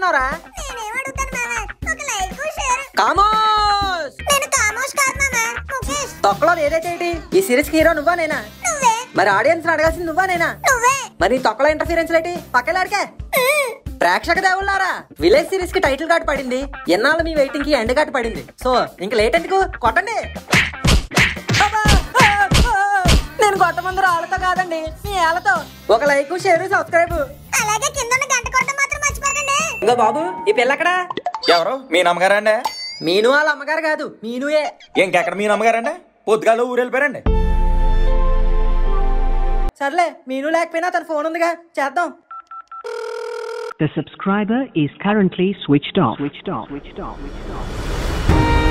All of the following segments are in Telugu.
అడుగుతున్నావురా నేనేం అడుగుతాను మామ ఒక లైక్ షేర్ కామోస్ నేను కామోష్ కాదు మామ ముఖేష్ తొక్కలో ఏదైతే ఏంటి ఈ సిరీస్ హీరో నువ్వా నేనా నువ్వే మరి ఆడియన్స్ అడగాల్సింది నువ్వా నేనా నువ్వే మరి ఈ తొక్కలో ఇంటర్ఫీరెన్స్ ఏంటి పక్కలాడికే ప్రేక్షక దేవుళ్ళారా విలేజ్ సిరీస్ కి టైటిల్ కార్డ్ పడింది ఎన్నాళ్ళు మీ వెయిటింగ్ కి ఎండ్ కార్డ్ పడింది సో ఇంక లేట్ ఎందుకు కొట్టండి అబ్బా! ఆ! ఆ! నేను కొట్టమంది రాళ్ళతో కాదండి మీ ఏళ్ళతో ఒక లైక్ షేర్ సబ్స్క్రైబ్ అలాగే కింద ఉన్న గంట కొట్టడం మాత్రం మర్చిపోకండి ఇంకా బాబు ఈ పిల్ల ఎక్కడా ఎవరు మీ నమ్మగారా అండి మీను వాళ్ళ అమ్మగారు కాదు మీనుయే ఇంకెక్కడ మీ నమ్మగారండి పొద్దుగాల ఊరు వెళ్ళిపోయారండి సర్లే మీను లేకపోయినా తన ఫోన్ ఉందిగా చేద్దాం The subscriber is currently switched off. Switched off. Switched off. Switched off.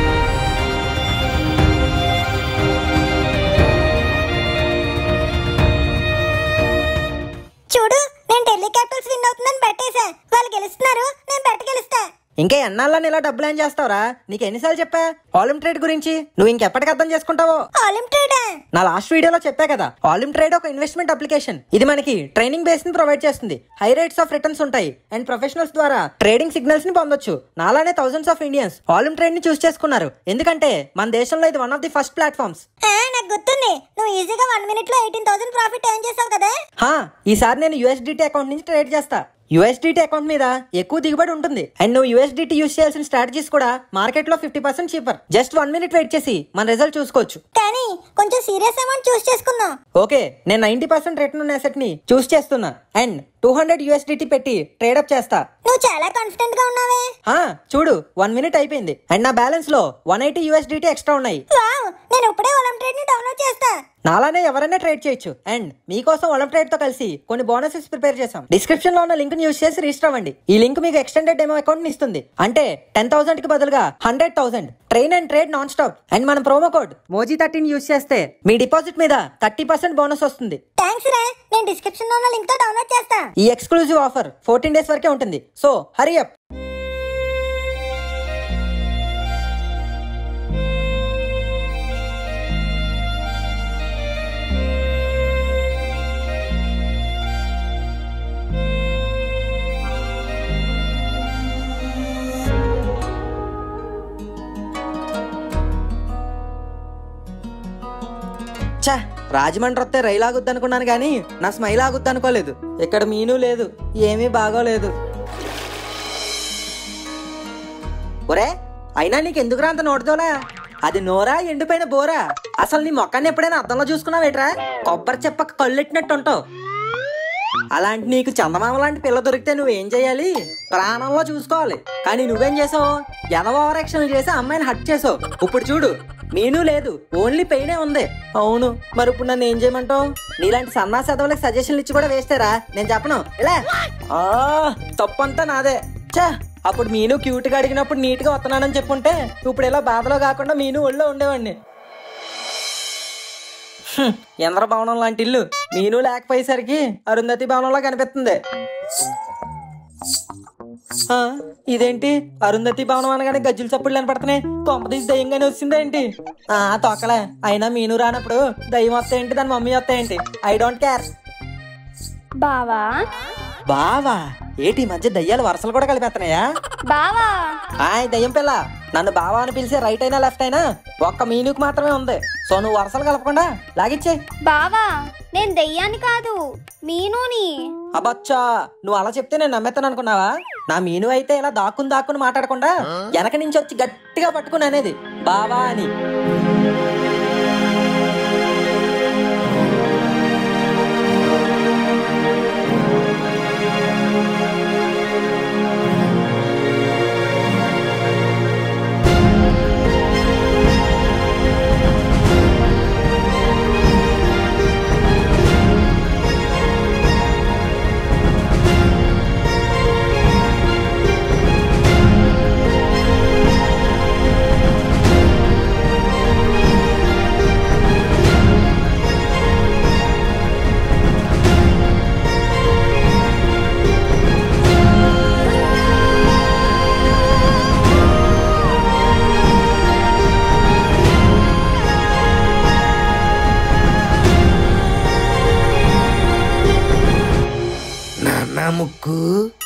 చూడు నేను ఢిల్లీ క్యాపిటల్స్ విన్ అవుతుందని పెట్టేశా వాళ్ళు గెలుస్తున్నారు నేను బెట్ట గెలుస్తా ఇంకా ఎన్నాళ్ళని ఇలా డబ్బులు ఏం చేస్తావురా నీకు ఎన్నిసార్లు చెప్పా ఆలిమ్ ట్రేడ్ గురించి నువ్వు ఇంకెప్పటికి అర్థం చేసుకుంటావో ఆలిమ్ ట్రేడా నా లాస్ట్ వీడియోలో చెప్పా కదా ఆలిమ్ ట్రేడ్ ఒక ఇన్వెస్ట్మెంట్ అప్లికేషన్ ఇది మనకి ట్రైనింగ్ బేస్ ని ప్రొవైడ్ చేస్తుంది హై రేట్స్ ఆఫ్ రిటర్న్స్ ఉంటాయి అండ్ ప్రొఫెషనల్స్ ద్వారా ట్రేడింగ్ సిగ్నల్స్ ని పొందొచ్చు నాలానే thousands of Indians Olymp Trade ని చూస్ చేసుకున్నారు ఎందుకంటే మన దేశంలో ఇది one of the first platforms ఆ, నాకు గుర్తుంది నువ్వు ఈజీగా వన్ మినిట్ లో ఎయిటీన్ థౌసండ్ ప్రాఫిట్ ఎర్న్ చేసావు కదా హా ఈసారి నేను యూఎస్డిటీ అకౌంట్ నుంచి ట్రేడ్ చేస్తా యూఎస్డిటీ అకౌంట్ మీద ఎక్కువ దిగుబడి ఉంటుంది అండ్ నువ్వు యూఎస్డిటీ యూస్ చేయాల్సిన స్ట్రాటజీస్ కూడా మార్కెట్ లో fifty percent cheaper just one minute wait చేసి మన రిజల్ట్ చూసుకోవచ్చు కానీ కొంచెం సీరియస్ అమౌంట్ చూస్ చేసుకుందాం ఓకే నేను నైన్టీ పర్సెంట్ రిటర్న్ ఉన్న అసెట్ ని చూస్ చేస్తున్నా అండ్ టూ హండ్రెడ్ యూఎస్డిటీ పెట్టి ట్రేడప్ చేస్తా నువ్వు చాలా కాన్ఫిడెంట్ గా ఉన్నావే హా చూడు వన్ మినిట్ అయిపోయింది అండ్ నా బ్యాలెన్స్ లో వన్ ఎయిటీ యూఎస్డిటీ ఎక్స్ట్రా ఉన్నాయి వావ్ నేను ఇప్పుడే ఒలం ట్రేడ్ ని డౌన్లోడ్ చేస్తా నాలానే ఎవరైనా ట్రేడ్ చేయొచ్చు అండ్ మీకోసం ఒలం ట్రేడ్ తో కలిసి కొన్ని బోనసెస్ ప్రిపేర్ చేసాం డిస్క్రిప్షన్ లో ఉన్న లింక్ ని యూస్ చేసి రిజిస్టర్ అవ్వండి ఈ లింక్ మీకు ఎక్స్టెండెడ్ డెమో అకౌంట్ ని ఇస్తుంది అంటే టెన్ థౌసండ్ కి బదులుగా hundred thousand train and trade non stop and మన promo code Moji thirteen use చేస్తే మీ డిపాజిట్ మీద థర్టీ పర్సెంట్ బోనస్ వస్తుంది థ్యాంక్స్ రా నేను డిస్క్రిప్షన్ లో ఉన్న లింక్ తో డౌన్లోడ్ చేస్తా ఈ ఎక్స్క్లూజివ్ ఆఫర్ ఫోర్టీన్ డేస్ వరకే ఉంటుంది సో హరి అప్ ఛా రాజమండ్రి వస్తే రైలు ఆగుద్ది అనుకున్నాను కానీ నా స్మైల్ ఆగుద్ది అనుకోలేదు ఇక్కడ మీను లేదు ఏమీ బాగోలేదు ఒరే అయినా నీకు ఎందుకురా అంత నోటుదోలా అది నోరా ఎండిపోయిన బోరా అసలు నీ మొక్కని ఎప్పుడైనా అద్దంలో చూసుకున్నావేట్రా కొబ్బరి చెప్పక కళ్ళెట్టినట్టు ఉంటావు అలాంటి నీకు చందమామ లాంటి పిల్ల దొరికితే నువ్వేం చేయాలి ప్రాణంలో చూసుకోవాలి కానీ నువ్వేం చేసావు ఎదవ ఓవరాక్షన్లు చేసి అమ్మాయిని హట్ చేసావు ఇప్పుడు చూడు నేను లేదు ఓన్లీ పెయినే ఉంది అవును మరి ఇప్పుడు నన్ను ఏం చేయమంటావు నీలాంటి సన్నా చదవలకు సజెషన్లు ఇచ్చి కూడా వేస్తారా నేను చెప్పను ఇలా ఆ తప్పంతా నాదే చా అప్పుడు మీను క్యూట్ గా అడిగినప్పుడు నీట్ గా వస్తున్నానని చెప్పుంటే ఇప్పుడు ఇలా బాధలో కాకుండా మీను ఒళ్ళో ఉండేవాడిని హ్మ్, ఇంద్ర భవనం లాంటి ఇల్లు మీను లేకపోయేసరికి అరుంధతి భవనంలో కనిపిస్తుంది ఆ, ఇదేంటి అరుంధతి భవనం అనగానే గజ్జుల చప్పుళ్ళు కనపడుతున్నాయి కొంపదీసి దయ్యంగానే వచ్చిందేంటి ఆ తొక్కలే అయినా మీను రానప్పుడు దయ్యం వస్తాయేంటి దాని మమ్మీ వస్తాయేంటి ఐ డోంట్ కేర్ బావా బావా ఏంటి ఈ మధ్య దయ్యాలు వరుసలు కూడా కలిపేస్తున్నాయా బావా హాయ్ దయ్యం పిల్ల నన్ను బావా అని పిలిచే రైట్ అయినా లెఫ్ట్ అయినా ఒక్క మీనుకు మాత్రమే ఉంది సో నువ్వు వరుసలు కలపకుండా లాగిచ్చే బావా నేను దెయ్యాన్ని కాదు మీనుని అబచ్చా నువ్వు అలా చెప్తే నేను నమ్మేస్తాను అనుకున్నావా నా మీను అయితే ఇలా దాక్కుని దాక్కుని మాట్లాడకుండా వెనక నుంచి వచ్చి గట్టిగా పట్టుకుని అనేది బావా అని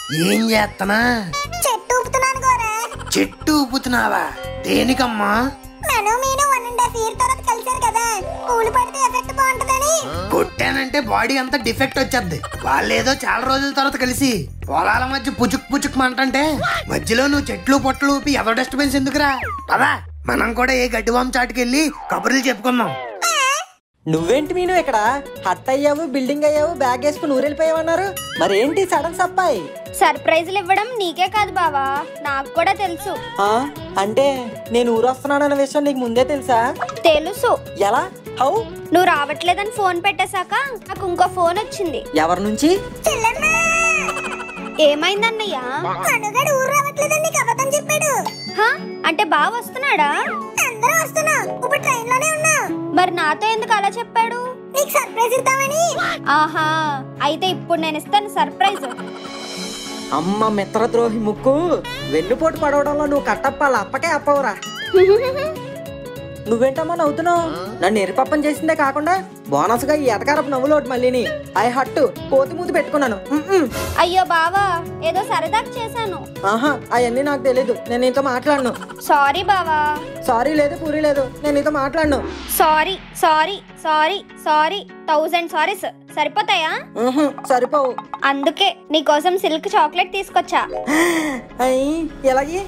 ఏం చేత్తనా చెట్టు ఊపుతున్నాను గోరా చెట్టు ఊపుతున్నావా దేనికమ్మా మను మీను వన్ అండ్ హాఫ్ ఇయర్ తర్వాత కలిసారు కదా పూలు పడితే ఎఫెక్ట్ బాగుంటుందని కొట్టానంటే బాడీ అంతా డిఫెక్ట్ వచ్చేద్ది వాళ్ళేదో చాలా రోజుల తర్వాత కలిసి పొలాల మధ్య పుచుక్ పుచుక్ మంటంటే మధ్యలో నువ్వు చెట్లు పొట్టలు ఊపి ఎవరో డిస్టర్బెన్స్ ఎందుకురా పదా మనం కూడా ఏ గడ్డి వామ్ చాటుకెళ్ళి కబుర్లు చెప్పుకుందాం నువ్వేంటి మీను ఇక్కడ హట్ అయ్యావు బిల్డింగ్ అయ్యావు బ్యాగ్ వేసుకుని ఊరెళ్ళిపోయావన్నారు మరి ఏంటి సడన్ సప్పాయి సర్ప్రైజులు ఇవ్వడం నీకే కాదు బావా నాకు కూడా తెలుసు ఆ, అంటే నేను ఊరొస్తున్నానన్న విషయం నీకు ముందే తెలుసా తెలుసు ఎలా హౌ నువ్వు రావట్లేదని ఫోన్ పెట్టేశాక నాకు ఇంకో ఫోన్ వచ్చింది ఎవరి నుంచి చెల్లెమ్మా ఏమైందన్నయ్య మనుగాడు ఊరు రావట్లేదని నీకు అబద్ధం చెప్పాడు హా? అంటే బావ వస్తున్నాడా అందరూ వస్తున్నా ఇప్పుడు ట్రైన్ లోనే ఉన్నా మరి నాతో ఎందుకు అలా చెప్పాడు నీకు సర్ప్రైజ్ ఇద్దామని ఆహా అయితే ఇప్పుడు నేను ఇస్తాను సర్ప్రైజ్ అమ్మ మిత్రద్రోహి ముక్కు వెన్నుపోటు పడవడంలో నువ్వు కట్టప్పాలి అప్పకే అప్పవురా నువ్వేంటమ్మా నవ్వుతున్నావు నన్ను ఎరిపప్పం చేసిందే కాకుండా బోనస్ గా ఈ ఎటకారపు నవ్వులోటి మళ్ళీని ఐ హట్టు కోతి మూతి పెట్టుకున్నాను మ్మ్. అయ్యో బావా ఏదో సరదాగా చేశాను ఆహా అవన్నీ నాకు తెలీదు నేను నీతో మాట్లాడను సారీ బావా సారీ లేదు పూరి లేదు నేను నీతో మాట్లాడను sorry sorry sorry sorry thousand sorries సరిపోతాయా మ్హూ, సరిపోవు అందుకే నీకోసం సిల్క్ చాక్లెట్ తీసుకొచ్చా అయ్యి ఎలాగి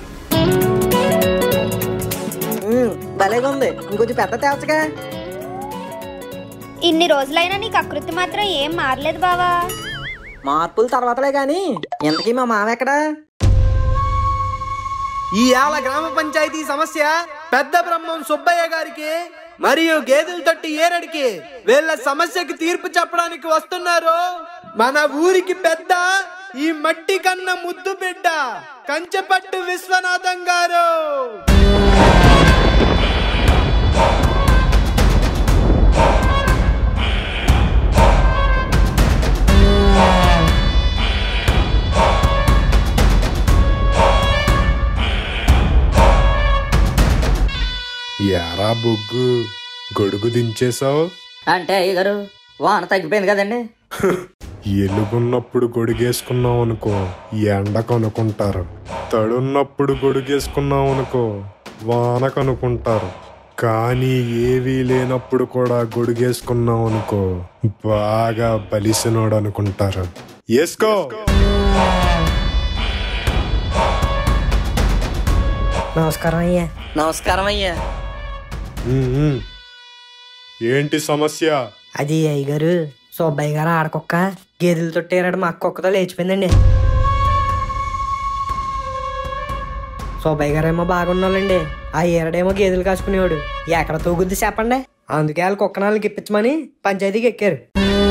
మ్మ్, భలేగా ఉంది ఇంకొంచెం పెద్ద తేల్చగా ఇన్ని రోజులైనా నీకు అకృతి మాత్రం ఏం మారలేదు బావా మార్పులు తర్వాతలే గాని ఎంతకీ మా మామ ఎక్కడా ఈ ఏళ్ళ గ్రామ పంచాయతీ సమస్య పెద్ద బ్రహ్మం సుబ్బయ్య గారికి మరియు గేదెల తొట్టి ఏరడికి వీళ్ళ సమస్యకి తీర్పు చెప్పడానికి వస్తున్నారు మన ఊరికి పెద్ద ఈ మట్టి కన్న ముద్దు బిడ్డ కంచెపట్టు విశ్వనాథం గారు ఎరా బొగ్గు గొడుగు దించేసావు అంటే అయ్యగారు వాన తగ్గిపోయింది కదండి ఎలుగున్నప్పుడు గొడుగేసుకున్నావు అనుకో ఎండకు అనుకుంటారు తడున్నప్పుడు గొడుగేసుకున్నావు అనుకో వానకు అనుకుంటారు కానీ ఏవీ లేనప్పుడు కూడా గొడుగేసుకున్నావు అనుకో బాగా బలిసినోడు అనుకుంటారు వేసుకో నమస్కారం అయ్యా నమస్కారం అయ్యా ఉమ్, ఉమ్. ఏంటి సమస్య అది అయ్యగారు సుబ్బయ్య గారు ఆడకొక్క గేదెలు తొట్టేరాడు మా కుక్కతో లేచిపోయిందండి సుబ్బయ్య గారు ఏమో బాగున్నాళ్ళండి ఆ ఏరడేమో గేదెలు కాసుకునేవాడు ఎక్కడ తూగుద్ది చెప్పండి అందుకే వాళ్ళ కుక్క నాలుగు ఇప్పించమని పంచాయతీకి ఎక్కారు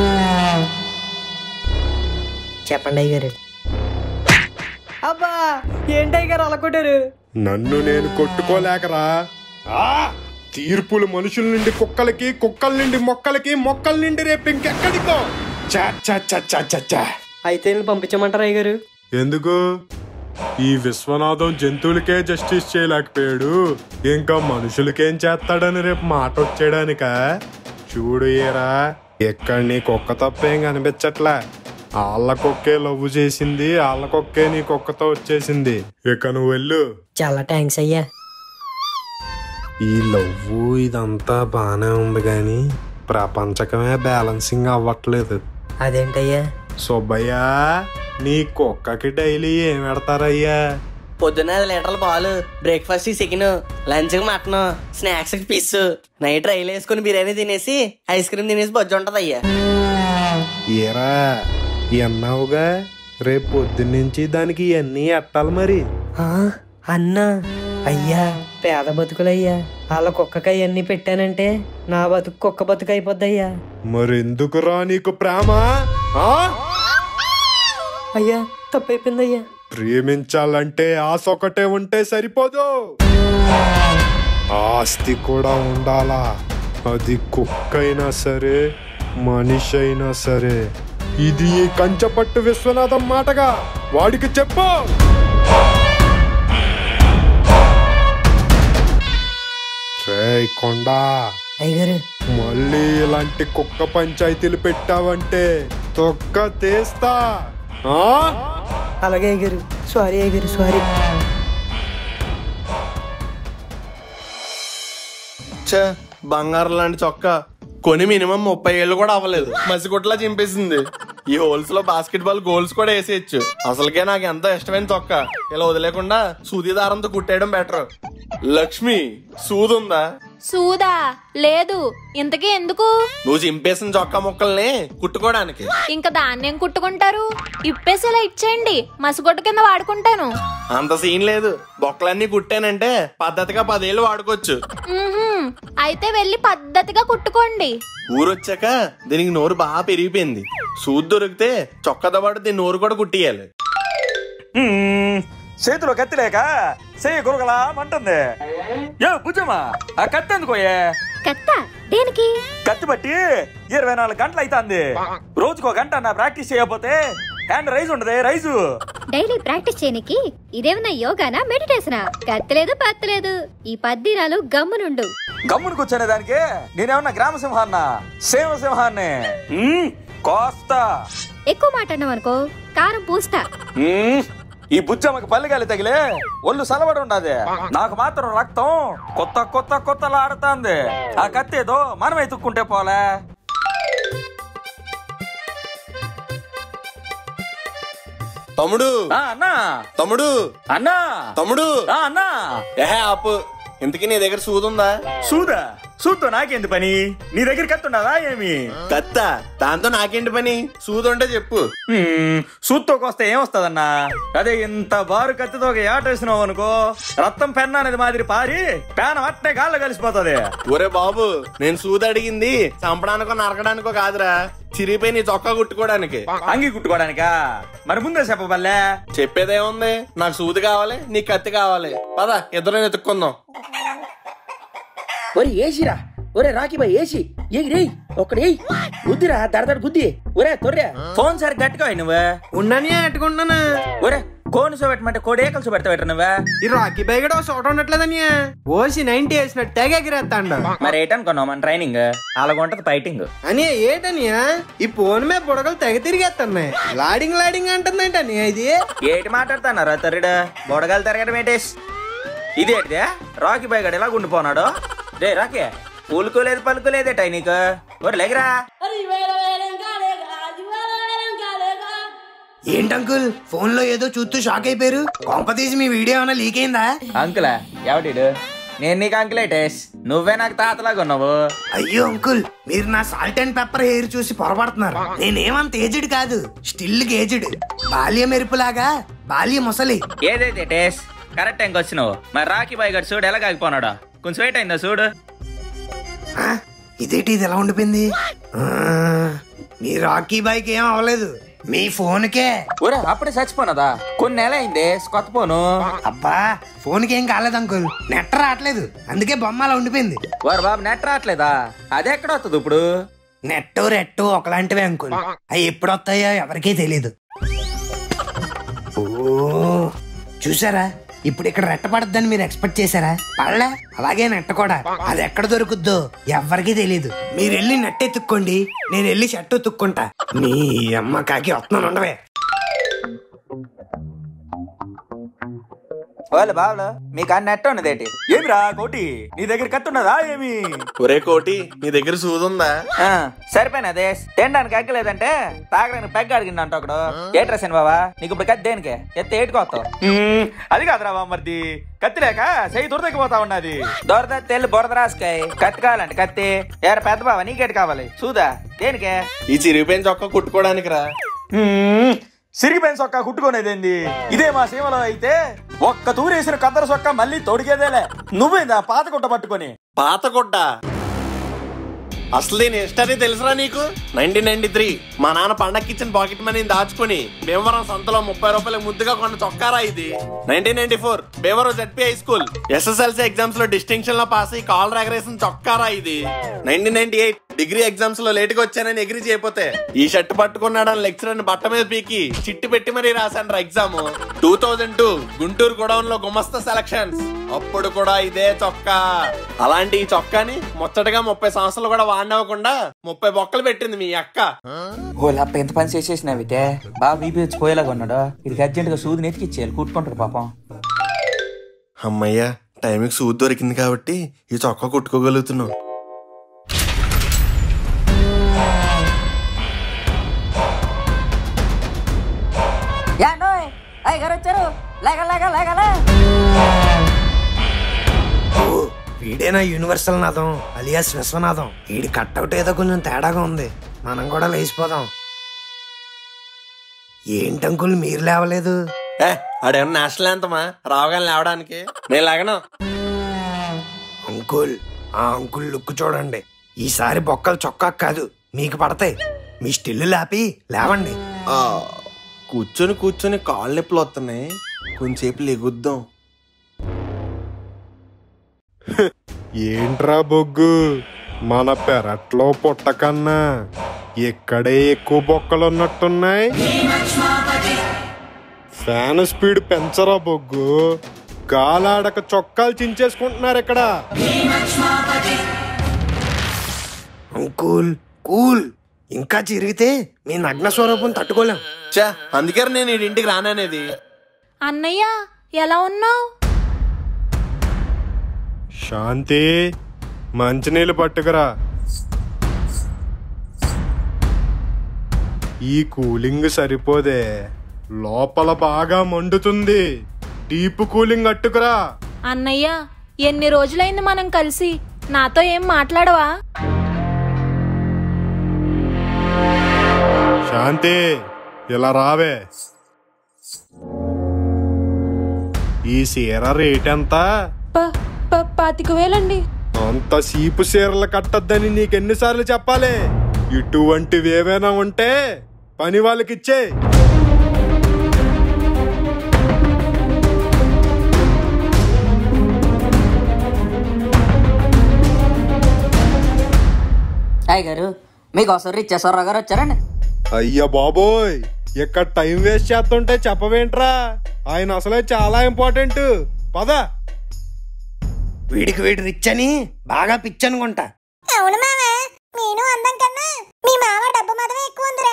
చెప్పండి అయ్యగారు అబ్బా ఏంటి అయ్యగారు అలా కొట్టారు నన్ను నేను కొట్టుకోలేకరా ఆ! తీర్పులు మనుషుల నుండి కుక్కలకి కుక్కల నుండి మొక్కలకి మొక్కల నుండి రేపు ఇంకెక్కడికో చా చా చా చా చా చా. అయితే నేను పంపించమంటారా అయ్యగారు ఎందుకు ఈ విశ్వనాథం జంతువులకే జస్టిస్ చేయలేకపోయాడు ఇంకా మనుషులకేం చేస్తాడని రేపు మాట వచ్చేయడానిక చూడు ఏరా ఎక్కడ నీ కుక్క తప్పేం కనిపించట్లే వాళ్ళ కుక్కే లవ్వు చేసింది వాళ్ళ కుక్కే నీ కుక్కతో వచ్చేసింది ఇక నువ్వు వెళ్ళు చాలా థ్యాంక్స్ అయ్యా ఈ లవ్వు ఇదంతా బానే ఉంది గాని ప్రపంచకమే బ్యాలెన్సింగ్ అవ్వట్లేదు అదేంటయ్యా సుబ్బయ్య నీ కుక్కకి డైలీ ఏం పెడతారయ్యా పొద్దున్న ఐదు లీటర్ల పాలు బ్రేక్ఫాస్ట్ చికెన్ లంచ్ కి మటన్ స్నాక్స్ కి పిస్ నైట్ రైలు వేసుకుని బిర్యానీ తినేసి ఐస్ క్రీమ్ తినేసి బొజ్జు ఉంటది అయ్యా ఏరా ఎన్నావుగా రేపు పొద్దున్నుంచి దానికి ఇవన్నీ ఎట్టాలి మరి ఆ, అన్నా అయ్యా పేద బతుకులయ్యా వాళ్ళ కుక్కకి అవన్నీ పెట్టానంటే నా బతుకు కుక్క బతుకు అయిపోద్దయ్యా మరెందుకురా నీకు ప్రేమ ఆ? అయ్యా తప్పైపోయిందయ్యా ప్రేమించాలంటే ఆశ ఒకటే ఉంటే సరిపోదు ఆస్తి కూడా ఉండాలా అది కుక్క అయినా సరే మనిషి అయినా సరే ఇది ఈ కంచపట్టు విశ్వనాథం మాటగా వాడికి చెప్పు రేయ్ కొండా అయ్యగారు మళ్ళీ ఇలాంటి కుక్క పంచాయతీలు పెట్టావంటే తొక్క తీస్తా ఆ అలాగే అయ్యారు సారీ అయ్యారు సారీ ఛే బంగారం లాంటి చొక్కా కొని మినిమం ముప్పై ఏళ్ళు కూడా అవ్వలేదు మసిగుట్లా చింపేసింది ఈ హోల్స్ లో బాస్కెట్ బాల్ గోల్స్ కూడా వేసేయచ్చు అసలుకే నాకు ఎంతో ఇష్టమైన చొక్కా ఇలా వదిలేకుండా సూది దారంతో కుట్టేయడం బెటర్ లక్ష్మి సూదుందా సూదా లేదు ఇంతకీ ఎందుకు నువ్వు చింపేసిన చొక్కా ముక్కల్ని కుట్టుకోవడానికి ఇంకా దాన్నేం కుట్టుకుంటారు ఇప్పేసి ఇలా ఇచ్చేయండి మసిగొట్టు కింద వాడుకుంటాను అంత సీన్ లేదు బొక్కలన్నీ కుట్టానంటే పద్ధతిగా పదేళ్ళు వాడుకోవచ్చు మ్మ్హ్మ్. అయితే వెళ్ళి పద్ధతిగా కుట్టుకోండి ఊరొచ్చాక దీనికి నోరు బాగా పెరిగిపోయింది సూది దొరికితే చొక్కతో పాటు దీని నోరు కూడా కుట్టియాలి మ్మ్. చేతిలో కత్తి లేక చెయ్యి గురగలా అంటుంది ఏ భుజమా ఆ కత్తి ఎందుకోయే కత్త దేనికి కత్తి బట్టి ఇరవై నాలుగు గంటలు అవుతుంది రోజుకో గంట నా ప్రాక్టీస్ చేయకపోతే హ్యాండ్ రైజ్ ఉండదే రైజు డైలీ ప్రాక్టీస్ చేయనికి ఇదేమన్నా యోగానా మెడిటేషనా కత్తలేదు పత్తలేదు ఈ పద్దిరాలు గమ్మునుండు గమ్మును కూర్చునే దానికి నేనేమన్నా గ్రామ సింహాన్న సేమ సింహాన్ని మ్మ్. కోస్తా ఎక్కువ మాట అన్నావు అనుకో కారం పూస్తా మ్మ్. ఈ బుచ్చమ్మకి పల్లెగాలి తగిలే ఒళ్ళు సలబడి ఉండదు నాకు మాత్రం రక్తం కొత్త కొత్త కొత్తలా ఆడుతాంది ఆ కత్తేదో మనమే తుక్కుంటే పోలే తమ్ముడు ఆ, అన్నా తమ్ముడు అన్నా తమ్ముడు ఆ, అన్నా ఏహే ఆపు ఇంతకీ నీ దగ్గర సూదుందా సూదా సూద్తో నాకేంది పని నీ దగ్గర కత్తుండదా ఏమి కత్త దాంతో నాకేంటి పని సూదు ఉంటే చెప్పు మ్మ్, సూత్తోకి వస్తే ఏమొస్తదన్నా అదే ఇంత బారు కత్తితో ఒక ఏట వేసినావు అనుకో రక్తం పెన్న అనేది మాదిరి పారి పేన అట్నే గాల్లో కలిసిపోతుంది ఒరే బాబు నేను సూది అడిగింది చంపడానికో నరకడానికో కాదురా చిరిగిపోయి నీ చొక్కా కుట్టుకోవడానికి అంగి కుట్టుకోవడానికా మరి ముందే చెప్పబల్లే చెప్పేదేముంది నాకు సూది కావాలి నీ కత్తి కావాలి పద ఇద్దరు ఎత్తుక్కుందాం ఒరే ఏసిరా ఒరే రాకీ బాయ్ ఏసి ఏయ్ రేయ్ ఒక్కడు ఏయ్ గుద్దిరా దడదడ గుద్ది ఒరే తొర్రే ఫోన్ సరి గట్టిగా పోయి నువ్వు ఉన్నానే అట్టుకుంటున్నాను ఒరే కోను చూపెట్టమంటే కోడేకలు చూపెడతా నువ్వే ఈ రాకీ బై కూడా షార్ట్ ఉండట్లేదని ఓసి నైన్టీ వేసినట్టు తెగ ఎగిరేస్తాండు మరి ఏటనుకున్నావు మన ట్రైనింగ్ అలాగుంటది ఫైటింగ్ అని ఏటనియా ఈ ఫోన్ మీద బుడగలు తెగ తిరిగేస్తున్నాయి లాడింగ్ లాడింగ్ అంటుందంటని ఇది ఏటి మాట్లాడుతున్నారా తరుడు బొడగాలు తిరగడం ఏంటేస్ ఇదేటిదే రాకీ బాయ్ గడు ఎలా గుండిపోనాడు రే రాకీ పూలుకోలేదు పలుకోలేదేట నీకు ఒరే లేగరా ఏంటంకుల్ ఫోన్ లో ఏదో చూస్తూ షాక్ అయిపోయారు కొంప తీసి మీ వీడియో ఏమైనా లీక్ అయిందా అంకులా ఎవడిడు నేను నీకు అంకులేటేస్ నువ్వే నాకు తాతలాగా ఉన్నావు అయ్యో అంకుల్ మీరు నా సాల్ట్ అండ్ పెప్పర్ హెయిర్ చూసి పొరపడుతున్నారు నేనేమంత ఏజ్డ్ కాదు స్టిల్ గేజ్డ్ బాల్య మెరుపులాగా బాల్య ముసలి ఏదైతే టేస్ కరెక్ట్ టైంకి వచ్చినావు మరి రాకీ బాయ్ గడు చూడు ఎలా కాగిపోనాడా కొంచెం వెయిట్ అయిందా చూడు ఆ, ఇదేంటి ఇది ఎలా ఉండిపోయింది ఆ, మీ రాకీ బైక్ ఏం అవ్వలేదు మీ ఫోన్కే ఒరే అప్పుడే చచ్చిపోనదా కొన్ని నెల అయింది కొత్త ఫోను అబ్బా ఫోన్కి ఏం కాలేదు అంకుల్ నెట్ రావట్లేదు అందుకే బొమ్మ అలా ఉండిపోయింది వారు బాబు నెట్ రావట్లేదా అది ఎక్కడ వస్తుంది ఇప్పుడు నెట్టు రెట్టు ఒకలాంటివే అంకుల్ అవి ఎప్పుడు వస్తాయో ఎవరికీ తెలీదు ఓ చూసారా ఇప్పుడు ఇక్కడ రెట్ట పడద్దని మీరు ఎక్స్పెక్ట్ చేశారా పడలే అలాగే నెట్ట కూడా అది ఎక్కడ దొరుకుద్దో ఎవ్వరికీ తెలీదు మీరు వెళ్ళి నెట్ ఎత్తుక్కోండి నేను వెళ్ళి షర్ట్ ఎత్తుక్కుంటా మీ అమ్మ కాకి వస్తున్నాను ఉండవే వాళ్ళు బాబులు మీకు ఆ నెట్ ఉన్నదేటి ఏమిరా కోటి నీ దగ్గర కత్తున్నదా ఏమి ఒరే కోటి నీ దగ్గర సూది ఉందా ఆ, సరిపోయినదే తినడానికి ఎక్కలేదంటే తాగడానికి పెగ్గ అడిగిందంట ఒకడు ఏట్రసన్ బాబా నీకు ఇప్పుడు కత్తి దేనికి ఎత్తే ఏటుకొస్తావు మ్మ్, అది కాదురా బామ్మర్ది కత్తి లేక చెయ్యి దురదకిపోతా ఉన్నది దొరద తెల్లి బురద రాసుకాయ కత్తి కావాలంటే కత్తి ఏర పెద్ద బావ నీకేటి కావాలి చూదా దేనికే ఈ చిరిగిపోయిన చొక్కా కుట్టుకోవడానికి రా మ్మ్, సిరిగిపోయిన సొక్క కుట్టుకునేదేంది ఇదే మా సీమలో అయితే ఒక్క తూరేసిన కద్దర సొక్క మళ్ళీ తొడిగేదేలే నువ్వేందా పాత గుట్ట పట్టుకొని పాత గుడ్డ అసలు దీని హిస్టరీ తెలుసురా నీకు నైన్టీన్ నైన్టీ త్రీ మా నాన్న పండక్కి ఇచ్చిన పాకెట్ మనీని దాచుకుని భీమవరం సంతలో ముప్పై రూపాయలకు ముద్దుగా కొన్న చొక్కారా ఇది nineteen ninety four Bhimavaram ZP high school SSLC exams లో డిస్టింక్షన్ లో పాస్ అయ్యి కాలర్ ఎగరేసిన చొక్కారా ఇది nineteen ninety eight degree exams లో లేట్ గా వచ్చానని ఎగ్రీ చేయకపోతే ఈ షర్ట్ పట్టుకున్నాడని లెక్చరర్ బట్ట మీద పీకి చిట్టి పెట్టి మరీ రాశాను రా exam two thousand two Guntur గొడవన్ లో గుమస్తా సెలక్షన్స్ అప్పుడు కూడా ఇదే చొక్కా అలాంటి ఈ చొక్కాని ముచ్చటగా ముప్పై సంవత్సరాలు కూడా వాడినవ్వకుండా ముప్పై బొక్కలు పెట్టింది మీ అక్క ఓ లప్ప ఎంత పని చేసేసినావితే బాగా బీపీ వచ్చి పోయేలాగా ఉన్నాడు ఇది అర్జెంట్ గా సూది నెతికిచ్చేయాలి కూట్టుకుంటాడు పాపం అమ్మయ్యా టైంకి సూది దొరికింది కాబట్టి ఈ చొక్కా కుట్టుకోగలుగుతున్నాం అయ్యగారు వచ్చారు లేక లేక లేకలే ఓ, వీడేనా యూనివర్సల్ నాదం అలియాస్ విశ్వనాథం వీడి కట్అవుట్ ఏదో కొంచెం తేడాగా ఉంది మనం కూడా లేచిపోదాం ఏంటంకుల్ మీరు లేవలేదు ఏ ఆడేమన్నా నేషనల్ ఎంతమా రావగానే లేవడానికి నేను లేగను అంకుల్ ఆ అంకుల్ లుక్ చూడండి ఈసారి బొక్కలు చొక్కా కాదు మీకు పడతాయి మీ స్టిల్లు లేపి లేవండి ఆ, కూర్చొని కూర్చొని కాళ్ళు నొప్పులు వస్తున్నాయి కొంచెంసేపు లెగుద్దాం ఏంట్రా బొగ్గు మన పెరట్లో పుట్టకన్నా ఇక్కడే ఎక్కువ బొక్కలు ఉన్నట్టున్నాయి ఫ్యాన్ స్పీడ్ పెంచరా బొగ్గు గాలాడక చొక్కాలు చించేసుకుంటున్నారు ఇక్కడ అంకుల్ కూల్ ఇంకా చిరిగితే మీ నగ్న స్వరూపం తట్టుకోలేం చా అందుకే నేను ఈ ఇంటికి రాననేది అన్నయ్య ఎలా ఉన్నావు శాంతి మంచినీళ్ళు పట్టుకురా ఈ కూలింగ్ సరిపోదే లోపల బాగా మండుతుంది డీప్ కూలింగ్ అట్టుకురా అన్నయ్య ఎన్ని రోజులైంది మనం కలిసి నాతో ఏం మాట్లాడవా శాంతి ఇలా రావే ఈ చీర రేట్ ఎంత ప- ప- పాతిక వేలండి అంత సీపు చీరలు కట్టద్దని నీకెన్నిసార్లు చెప్పాలి ఇటువంటివి ఏవైనా ఉంటే పని వాళ్ళకిచ్చే అయ్యగారు మీకోసం రిచ్చేశ్వరరావు గారు వచ్చారండి అయ్య బాబోయ్ ఇక్కడ టైం వేస్ట్ చేస్తుంటే చెప్పవేంట్రా ఆయన అసలే చాలా ఇంపార్టెంట్ పద వీడికి వీడి రిచ్ అని బాగా పిచ్ అనుకుంటా అవును మామ నేను అందం కన్నా మీ మామ డబ్బు మాత్రమే ఎక్కువ ఉందిరా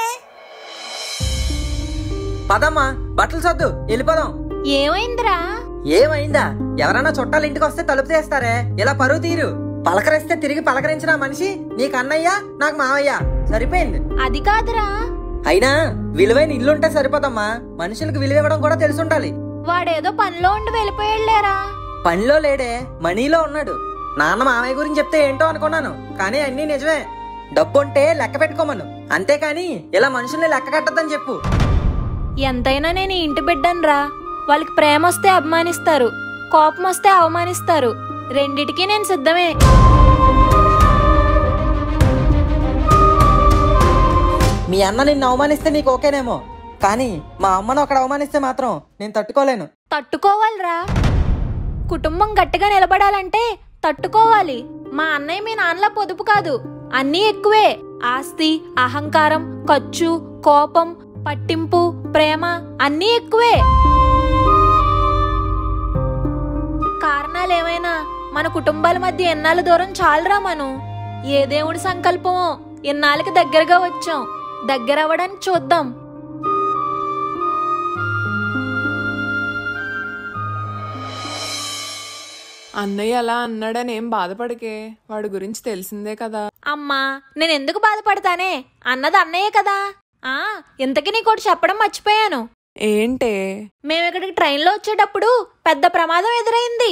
పదమ్మా బట్టలు సర్దు వెళ్ళిపోదాం ఏమైందిరా ఏమైందా ఎవరైనా చుట్టాలు ఇంటికి వస్తే తలుపు తీస్తారే ఇలా పరువు తీరు పలకరిస్తే తిరిగి పలకరించిన ఆ మనిషి నీకు అన్నయ్య నాకు మావయ్య సరిపోయింది అది కాదురా అయినా విలువైన ఇల్లుంటే సరిపోదమ్మా మనుషులకు విలువ ఇవ్వడం కూడా తెలిసి ఉండాలి వాడేదో పనిలో ఉండి వెళ్ళిపోయాడులేరా పనిలో లేడే మనీలో ఉన్నాడు నాన్న మామయ్య గురించి చెప్తే ఏంటో అనుకున్నాను కానీ అన్నీ నిజమే డబ్బు ఉంటే లెక్క పెట్టుకోమను అంతేకాని ఇలా మనుషుల్ని లెక్క కట్టద్దని చెప్పు ఎంతైనా నేను ఈ ఇంటి బిడ్డనురా వాళ్ళకి ప్రేమ వస్తే అభిమానిస్తారు కోపం వస్తే అవమానిస్తారు రెండిటికి నేను సిద్ధమే మీ అన్న నిన్ను అవమానిస్తే నీకు ఓకేనేమో కానీ మా అమ్మను అక్కడ అవమానిస్తే మాత్రం నేను తట్టుకోలేను తట్టుకోవాలిరా కుటుంబం గట్టిగా నిలబడాలంటే తట్టుకోవాలి మా అన్నయ్య మీ నాన్నల పొదుపు కాదు అన్నీ ఎక్కువే ఆస్తి అహంకారం ఖర్చు కోపం పట్టింపు ప్రేమ అన్నీ ఎక్కువే కారణాలేమైనా మన కుటుంబాల మధ్య ఎన్నాళ్ళ దూరం చాలరా మను ఏ దేవుడి సంకల్పమో ఎన్నాళ్ళకి దగ్గరగా వచ్చాం దగ్గర అవ్వడానికి చూద్దాం అన్నయ్య అలా అన్నాడని ఏం బాధపడకే వాడి గురించి తెలిసిందే కదా అమ్మా నేను ఎందుకు బాధపడతానే అన్నది అన్నయ్య కదా ఆ ఇంతకీ నీకోటి చెప్పడం మర్చిపోయాను ఏంటే మేము ఇక్కడికి ట్రైన్లో వచ్చేటప్పుడు పెద్ద ప్రమాదం ఎదురైంది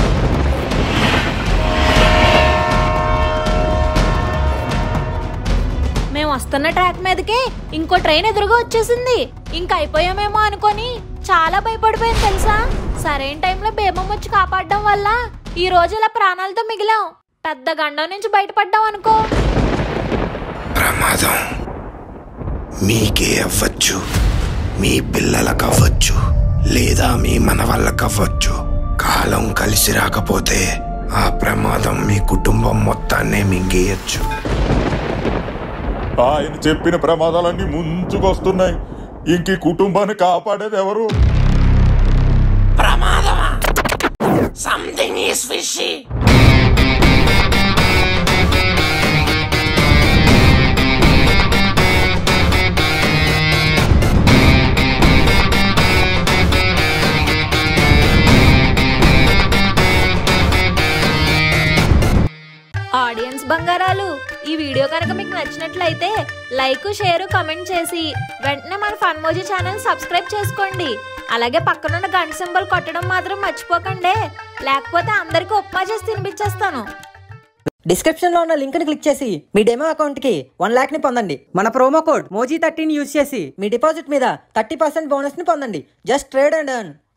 మేము వస్తున్న ట్రాక్ మీదకే ఇంకో ట్రైన్ ఎదురుగా వచ్చేసింది ఇంక అయిపోయామేమో అనుకొని చాలా భయపడిపోయాను తెలుసా సరైన టైంలో బేబం వచ్చి కాపాడడం వల్ల ఈ రోజు ఇలా ప్రాణాలతో మిగిలాం పెద్ద గండం నుంచి బయటపడ్డాం అనుకో ప్రమాదం మీకే అవ్వచ్చు మీ పిల్లలకు అవ్వచ్చు లేదా మీ మనవళ్ళకు అవ్వచ్చు కాలం కలిసి రాకపోతే ఆ ప్రమాదం మీ కుటుంబం మొత్తాన్నే మింగేయచ్చు ఆయన చెప్పిన ప్రమాదాలన్నీ ముంచుకొస్తున్నాయి ఇంక ఈ కుటుంబాన్ని కాపాడేది ఎవరు ప్రమాదమా సంథింగ్ ఈస్ ఫిషీ ఆడియన్స్ బంగారాలు ఈ వీడియో కనుక మీకు నచ్చినట్లయితే లైక్ షేర్ కమెంట్ చేసి వెంటనే మన ఫన్మోజీ ఛానల్ సబ్స్క్రైబ్ చేసుకోండి అలాగే పక్కనున్న గంట సింబల్ కొట్టడం మాత్రం మర్చిపోకండి లేకపోతే అందరికీ ఉప్మా చేసి తినిపించేస్తాను డిస్క్రిప్షన్ లో ఉన్న లింక్ ని క్లిక్ చేసి మీ డెమో అకౌంట్ కి వన్ లాక్ ని పొందండి మన promo code Moji thirteen use చేసి మీ డిపాజిట్ మీద థర్టీ పర్సెంట్ బోనస్ ని పొందండి జస్ట్ ట్రేడ్ అండ్ ఎర్న్